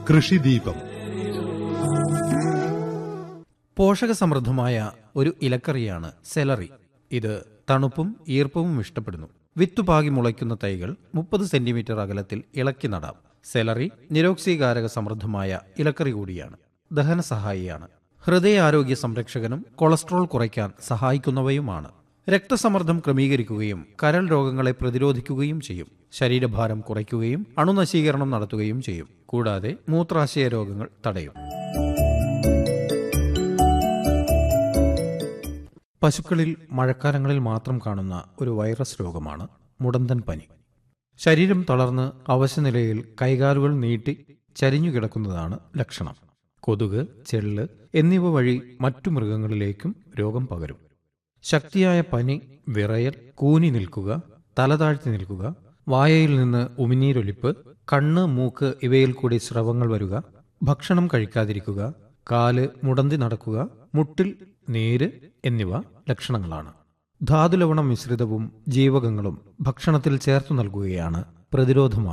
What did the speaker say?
കൃഷിദീപം പോഷകസമൃദ്ധമായ ഒരു ഇലക്കറിയാണ് സെലറി ഇത് തണുപ്പും ഈർപ്പവും ഇഷ്ടപ്പെടുന്നു വിത്തുപാകി മുളയ്ക്കുന്ന തൈകൾ മുപ്പത് സെന്റിമീറ്റർ അകലത്തിൽ ഇളക്കി നടാം സെലറി നിരോക്സീകാരക സമൃദ്ധമായ ഇലക്കറി കൂടിയാണ് ദഹന സഹായിയാണ് ഹൃദയാരോഗ്യ സംരക്ഷകനും കൊളസ്ട്രോൾ കുറയ്ക്കാൻ സഹായിക്കുന്നവയുമാണ് രക്തസമ്മർദ്ദം ക്രമീകരിക്കുകയും കരൾ രോഗങ്ങളെ പ്രതിരോധിക്കുകയും ചെയ്യും ശരീരഭാരം കുറയ്ക്കുകയും അണുനശീകരണം നടത്തുകയും ചെയ്യും കൂടാതെ മൂത്രാശയ രോഗങ്ങൾ തടയും പശുക്കളിൽ മഴക്കാലങ്ങളിൽ മാത്രം കാണുന്ന ഒരു വൈറസ് രോഗമാണ് മുടന്തൻ പനി ശരീരം തളർന്ന് അവശനിലയിൽ കൈകാലുകൾ നീട്ടി ചരിഞ്ഞു കിടക്കുന്നതാണ് ലക്ഷണം കൊതുക് ചെള്ള് എന്നിവ വഴി മറ്റു മൃഗങ്ങളിലേക്കും രോഗം പകരും ശക്തിയായ പനി വിറയൽ കൂനി നിൽക്കുക തല താഴ്ത്തി നിൽക്കുക വായയിൽ നിന്ന് ഉമിനീരൊലിപ്പ് കണ്ണ് മൂക്ക് ഇവയിൽ കൂടി സ്രവങ്ങൾ വരിക ഭക്ഷണം കഴിക്കാതിരിക്കുക കാല് മുടന്തി നടക്കുക മുട്ടിൽ നീര് എന്നിവ ലക്ഷണങ്ങളാണ് ധാതുലവണ മിശ്രിതവും ജീവകങ്ങളും ഭക്ഷണത്തിൽ ചേർത്തു നൽകുകയാണ് പ്രതിരോധ